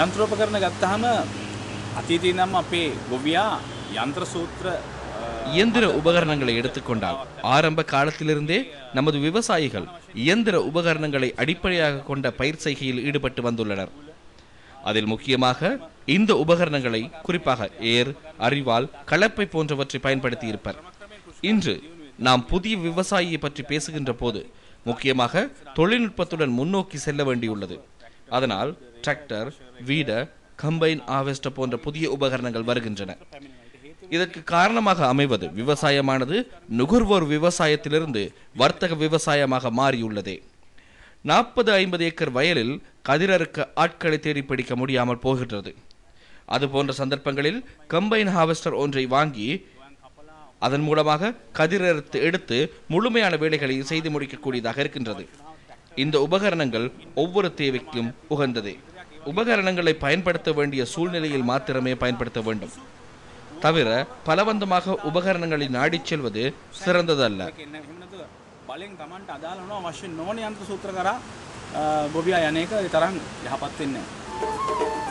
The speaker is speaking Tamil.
යන්ත්‍රෝපකරණ ගත්තහම අතීතී නම් අපේ ගොවියා යන්ත්‍ර සූත්‍ර இயந்திர உபகரணங்களை எடுத்துக்கொண்டால் ஆரம்ப காலத்திலிருந்தே நமது விவசாயிகள் இயந்திர உபகரணங்களை அடிப்படையாக கொண்ட பயிர் செய்கையில் ஈடுபட்டு வந்துள்ளனர் அதில் முக்கியமாக இந்த உபகரணங்களை குறிப்பாக ஏர் அரிவாள் கலப்பை போன்றவற்றை பயன்படுத்தி இருப்பர் இன்று நாம் புதிய விவசாயியை பற்றி பேசுகின்ற போது முக்கியமாக தொழில்நுட்பத்துடன் முன்னோக்கி செல்ல வேண்டியுள்ளது அதனால் டிராக்டர் வீடர் கம்பைன் ஹார்வெஸ்டர் போன்ற புதிய உபகரணங்கள் வருகின்றன இதற்கு காரணமாக அமைவது விவசாயமானது நுகர்வோர் விவசாயத்திலிருந்து வர்த்தக விவசாயமாக மாறியுள்ளதே நாற்பது ஐம்பது ஏக்கர் வயலில் கதிரறுக்க ஆட்களை தேடி பிடிக்க முடியாமல் போகின்றது அது போன்ற சந்தர்ப்பங்களில் கம்பைன் ஹார்வெஸ்டர் ஒன்றை வாங்கி அதன் மூலமாக கதிரறுத்து எடுத்து முழுமையான வேலைகளை செய்து முடிக்கக்கூடியதாக இருக்கின்றது இந்த உபகரணங்கள் ஒவ்வொரு தேவைக்கும் உகந்ததே உபகரணங்களை பயன்படுத்த வேண்டிய சூழ்நிலையில் மாத்திரமே பயன்படுத்த வேண்டும் தவிர பலவந்தமாக உபகரணங்களை நாடிச் செல்வது சிறந்ததல்ல එන්න එහෙම නැතුව බලෙන් Tamanට අදාළ වුණා අවශ්‍ය නොවන යන්ත්‍ර සූත්‍ර කරා ගොවියා යන්නේක තරම් යහපත් වෙන්නේ නැහැ.